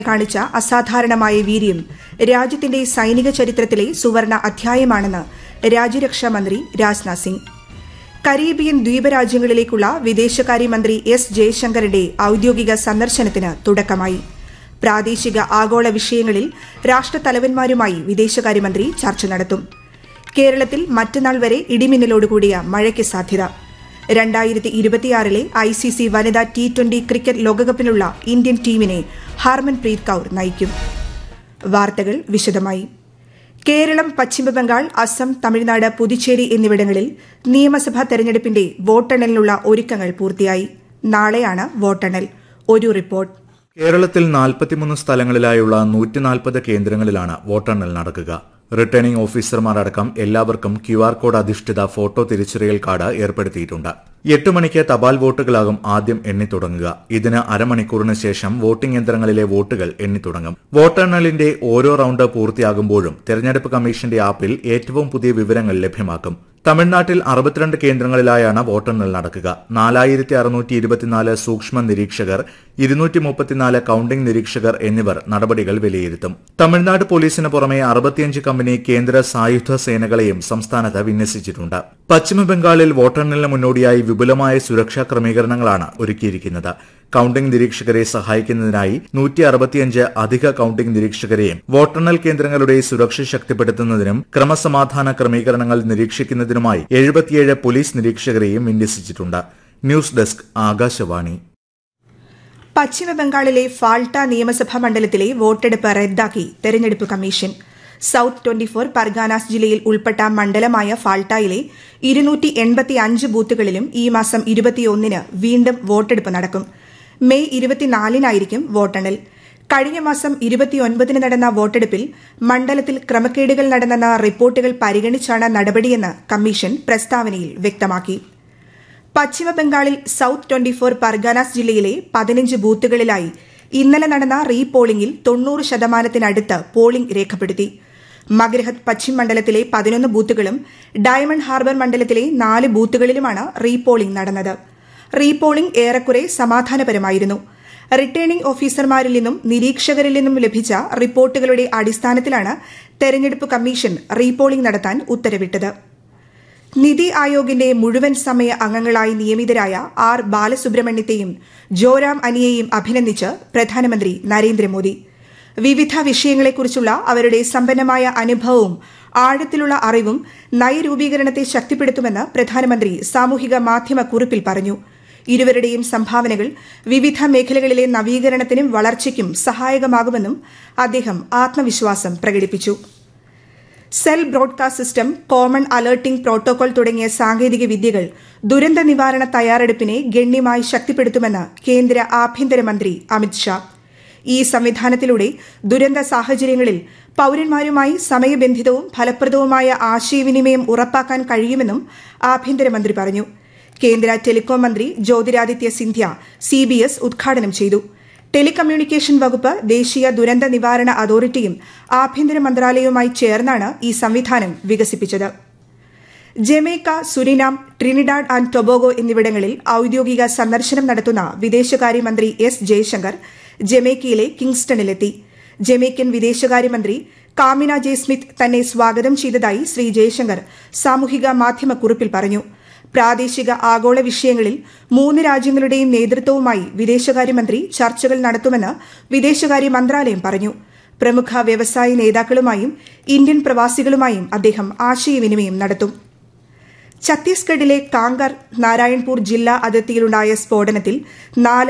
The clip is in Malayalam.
കാണിച്ച അസാധാരണമായ വീര്യം രാജ്യത്തിന്റെ സൈനിക ചരിത്രത്തിലെ സുവർണ അധ്യായമാണെന്ന് രാജ്യരക്ഷാ മന്ത്രി രാജ്നാഥ് സിംഗ് കരീബിയൻ ദ്വീപരാജ്യങ്ങളിലേക്കുള്ള വിദേശകാര്യമന്ത്രി എസ് ജയശങ്കറിന്റെ ഔദ്യോഗിക സന്ദർശനത്തിന് തുടക്കമായി പ്രാദേശിക ആഗോള വിഷയങ്ങളിൽ രാഷ്ട്രത്തലവന്മാരുമായി വിദേശകാര്യമന്ത്രി ചർച്ച നടത്തും കേരളത്തിൽ മറ്റന്നാൾ വരെ ഇടിമിന്നലോടുകൂടിയ മഴയ്ക്ക് സാധ്യത രണ്ടായിരത്തി ഇരുപത്തിയാറിലെ ഐ സി സി വനിതാ ടി ട്വന്റി ക്രിക്കറ്റ് ലോകകപ്പിനുള്ള ഇന്ത്യൻ ടീമിനെ ഹർമൻപ്രീത് കൌർ നയിക്കും വാർത്തകൾ വിശദമായി കേരളം പശ്ചിമബംഗാൾ അസം തമിഴ്നാട് പുതുച്ചേരി എന്നിവിടങ്ങളിൽ നിയമസഭാ തെരഞ്ഞെടുപ്പിന്റെ വോട്ടെണ്ണലിനുള്ള ഒരുക്കങ്ങൾ പൂർത്തിയായി നാളെയാണ് വോട്ടെണ്ണൽ ഒരു റിപ്പോർട്ട് കേരളത്തിൽ നാൽപ്പത്തിമൂന്ന് സ്ഥലങ്ങളിലായുള്ള നൂറ്റിനാൽപ്പത് കേന്ദ്രങ്ങളിലാണ് വോട്ടെണ്ണൽ നടക്കുക റിട്ടേണിംഗ് ഓഫീസർമാർ അടക്കം എല്ലാവർക്കും ക്യു ആർ കോഡ് അധിഷ്ഠിത ഫോട്ടോ തിരിച്ചറിയൽ കാർഡ് ഏർപ്പെടുത്തിയിട്ടുണ്ട് എട്ട് മണിക്ക് തപാൽ വോട്ടുകളാകും ആദ്യം എണ്ണിത്തുടങ്ങുക ഇതിന് അരമണിക്കൂറിന് ശേഷം വോട്ടിംഗ് യന്ത്രങ്ങളിലെ വോട്ടുകൾ എണ്ണിത്തുടങ്ങും വോട്ടെണ്ണലിന്റെ ഓരോ റൌണ്ട് പൂർത്തിയാകുമ്പോഴും തെരഞ്ഞെടുപ്പ് കമ്മീഷന്റെ ആപ്പിൽ ഏറ്റവും പുതിയ വിവരങ്ങൾ ലഭ്യമാക്കും തമിഴ്നാട്ടിൽ അറുപത്തിരണ്ട് കേന്ദ്രങ്ങളിലായാണ് വോട്ടെണ്ണൽ നടക്കുക നാലായിരത്തി അറുന്നൂറ്റി ഇരുപത്തിനാല് സൂക്ഷ്മ നിരീക്ഷകർ ഇരുന്നൂറ്റി മുപ്പത്തിനാല് കൌണ്ടിംഗ് നിരീക്ഷകർ എന്നിവർ നടപടികൾ വിലയിരുത്തും തമിഴ്നാട് പോലീസിന് പുറമെ അറുപത്തിയഞ്ച് കമ്പനി കേന്ദ്ര സായുധ സേനകളെയും സംസ്ഥാനത്ത് വിന്യസിച്ചിട്ടുണ്ട് പശ്ചിമബംഗാളിൽ വോട്ടെണ്ണലിന് മുന്നോടിയായി വിപുലമായ സുരക്ഷാ ക്രമീകരണങ്ങളാണ് ഒരുക്കിയിരിക്കുന്നത് കൌണ്ടിംഗ് നിരീക്ഷകരെ സഹായിക്കുന്നതിനായി നൂറ്റി അറുപത്തിയഞ്ച് അധിക കൌണ്ടിംഗ് നിരീക്ഷകരെയും വോട്ടെണ്ണൽ കേന്ദ്രങ്ങളുടെ സുരക്ഷ ശക്തിപ്പെടുത്തുന്നതിനും ക്രമസമാധാന ക്രമീകരണങ്ങൾ നിരീക്ഷിക്കുന്നതിനുമായി എഴുപത്തിയേഴ് പോലീസ് നിരീക്ഷകരെയും വിന്യസിച്ചിട്ടുണ്ട് ന്യൂസ് ഡെസ്ക് ആകാശവാണി പശ്ചിമബംഗാളിലെ ഫാൾട്ട നിയമസഭാ മണ്ഡലത്തിലെ വോട്ടെടുപ്പ് റദ്ദാക്കി തെരഞ്ഞെടുപ്പ് കമ്മീഷൻ സൌത്ത് ട്വന്റി ഫോർ പർഗാനാസ് ജില്ലയിൽ ഉൾപ്പെട്ട മണ്ഡലമായ ഫാൾട്ടായിലെ ഇരുന്നൂറ്റി എൺപത്തി അഞ്ച് ബൂത്തുകളിലും ഈ മാസം ഇരുപത്തിയൊന്നിന് വീണ്ടും വോട്ടെടുപ്പ് നടക്കും മെയ് ഇരുപത്തിനാലിനായിരിക്കും വോട്ടെണ്ണൽ കഴിഞ്ഞ മാസം ഇരുപത്തിയൊൻപതിന് നടന്ന വോട്ടെടുപ്പിൽ മണ്ഡലത്തിൽ ക്രമക്കേടുകൾ നടന്നെന്ന റിപ്പോർട്ടുകൾ പരിഗണിച്ചാണ് നടപടിയെന്ന് കമ്മീഷൻ പ്രസ്താവനയിൽ വ്യക്തമാക്കി പശ്ചിമബംഗാളിൽ സൌത്ത് ട്വന്റി ഫോർ പർഗാനാസ് ജില്ലയിലെ പതിനഞ്ച് ബൂത്തുകളിലായി ഇന്നലെ നടന്ന റീപോളിംഗിൽ തൊണ്ണൂറ് ശതമാനത്തിനടുത്ത് പോളിംഗ് രേഖപ്പെടുത്തി മഗ്രഹത് പശ്ചിം മണ്ഡലത്തിലെ പതിനൊന്ന് ബൂത്തുകളും ഡയമണ്ട് ഹാർബർ മണ്ഡലത്തിലെ നാല് ബൂത്തുകളിലുമാണ് റീപോളിംഗ് നടന്നത് റീപോളിംഗ് ഏറെക്കുറെ സമാധാനപരമായിരുന്നു റിട്ടേണിംഗ് ഓഫീസർമാരിൽ നിന്നും നിരീക്ഷകരിൽ നിന്നും ലഭിച്ച റിപ്പോർട്ടുകളുടെ അടിസ്ഥാനത്തിലാണ് തെരഞ്ഞെടുപ്പ് കമ്മീഷൻ റീപോളിംഗ് നടത്താൻ ഉത്തരവിട്ടത് നിതി ആയോഗിന്റെ മുഴുവൻ സമയ അംഗങ്ങളായി നിയമിതരായ ആർ ബാലസുബ്രഹ്മണ്യത്തെയും ജോറാം അനിയെയും അഭിനന്ദിച്ച് പ്രധാനമന്ത്രി നരേന്ദ്രമോദി വിവിധ വിഷയങ്ങളെക്കുറിച്ചുള്ള അവരുടെ സമ്പന്നമായ അനുഭവവും ആഴത്തിലുള്ള അറിവും നയരൂപീകരണത്തെ ശക്തിപ്പെടുത്തുമെന്ന് പ്രധാനമന്ത്രി സാമൂഹിക മാധ്യമ കുറിപ്പിൽ പറഞ്ഞു ഇരുവരുടെയും സംഭാവനകൾ വിവിധ മേഖലകളിലെ നവീകരണത്തിനും വളർച്ചയ്ക്കും സഹായകമാകുമെന്നും അദ്ദേഹം ആത്മവിശ്വാസം പ്രകടിപ്പിച്ചു cell broadcast system common alerting protocol തുടങ്ങിയ സാങ്കേതിക വിദ്യകൾ ദുരന്ത നിവാരണ തയ്യാറെടുപ്പിനെ ഗണ്യമായി ശക്തിപ്പെടുത്തുമെന്ന് കേന്ദ്ര ആഭ്യന്തരമന്ത്രി അമിത്ഷാ ഈ സംവിധാനത്തിലൂടെ ദുരന്ത സാഹചര്യങ്ങളിൽ പൌരന്മാരുമായി സമയബന്ധിതവും ഫലപ്രദവുമായ ആശയവിനിമയം ഉറപ്പാക്കാൻ കഴിയുമെന്നും ആഭ്യന്തരമന്ത്രി പറഞ്ഞു കേന്ദ്ര ടെലികോം മന്ത്രി ജ്യോതിരാദിത്യ സിന്ധ്യ സിബിഎസ് ഉദ്ഘാടനം ചെയ്തു ടെലികമ്മ്യൂണിക്കേഷൻ വകുപ്പ് ദേശീയ ദുരന്ത നിവാരണ അതോറിറ്റിയും ആഭ്യന്തര മന്ത്രാലയവുമായി ചേർന്നാണ് ഈ സംവിധാനം വികസിപ്പിച്ചത് Jamaica Suriname Trinidad and Tobago എന്നിവിടങ്ങളിൽ ഔദ്യോഗിക സന്ദർശനം നടത്തുന്ന വിദേശകാര്യമന്ത്രി എസ് ജയശങ്കർ ജമൈക്കയിലെ കിങ്സ്റ്റണിലെത്തി ജമൈക്കൻ വിദേശകാര്യമന്ത്രി കാമിന ജെ സ്മിത്ത് തന്നെ സ്വാഗതം ചെയ്തതായി ശ്രീ ജയശങ്കർ സാമൂഹിക മാധ്യമ കുറിപ്പിൽ പറഞ്ഞു പ്രാദേശിക ആഗോള വിഷയങ്ങളിൽ മൂന്ന് രാജ്യങ്ങളുടെയും നേതൃത്വവുമായി വിദേശകാര്യമന്ത്രി ചർച്ചകൾ നടത്തുമെന്ന് വിദേശകാര്യ മന്ത്രാലയം പറഞ്ഞു പ്രമുഖ വ്യവസായ നേതാക്കളുമായും ഇന്ത്യൻ പ്രവാസികളുമായും അദ്ദേഹം ആശയവിനിമയം നടത്തും ഛത്തീസ്ഗഡിലെ കാങ്കർ നാരായൺപൂർ ജില്ലാ അതിർത്തിയിലുണ്ടായ സ്ഫോടനത്തിൽ നാല്